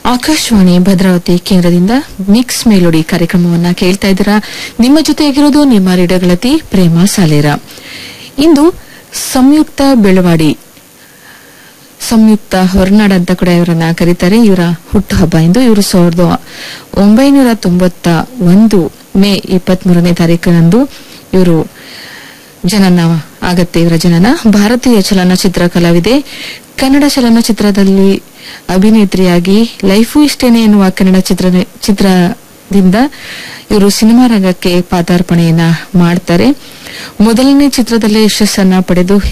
ಆಕಾಶವಾಣಿ ಭದ್ರಾವತಿ ಕೇಂದ್ರದಿಂದ ಮಿಕ್ಸ್ ಮೇಲೋಡಿ ಕಾರ್ಯಕ್ರಮವನ್ನ ಕೇಳ್ತಾ ಇದ್ದೀರಾ ನಿಮ್ಮ ಜೊತೆಗಿರೋದು ನಿಮ್ಮ ರೇಡಿಯೋಗಳತಿ ಪ್ರೇಮ ಸಾಲೇರ ಇಂದು ಸಂಯುಕ್ತ ಬೆಳವಾಡಿ ಸಂಯುಕ್ತ ಹೊರನಾಡ್ ಅಂತ ಕೂಡ ಇವರನ್ನ ಕರೀತಾರೆ ಇವರ ಹುಟ್ಟುಹಬ್ಬ ಎಂದು ಇವರು ಸಾವಿರದ ಒಂಬೈನೂರ ತೊಂಬತ್ತ ಒಂದು ಮೇ ಇಪ್ಪತ್ಮೂರನೇ ತಾರೀಕಿನಂದು ಇವರು ಜನನ ಆಗತ್ತೆ ಇವರ ಜನನ ಭಾರತೀಯ ಚಲನಚಿತ್ರ ಕಲಾವಿದೆ ಕನ್ನಡ ಚಲನಚಿತ್ರದಲ್ಲಿ ಅಭಿನೇತ್ರಿಯಾಗಿ ಲೈಫು ಇಷ್ಟೇನೆ ಎನ್ನುವ ಕನ್ನಡ ಚಿತ್ರ ಚಿತ್ರದಿಂದ ಇವರು ಸಿನಿಮಾ ರಂಗಕ್ಕೆ ಪಾದಾರ್ಪಣೆಯನ್ನ ಮಾಡ್ತಾರೆ ಮೊದಲನೇ ಚಿತ್ರದಲ್ಲೇ ಯಶಸ್ಸನ್ನ ಪಡೆದು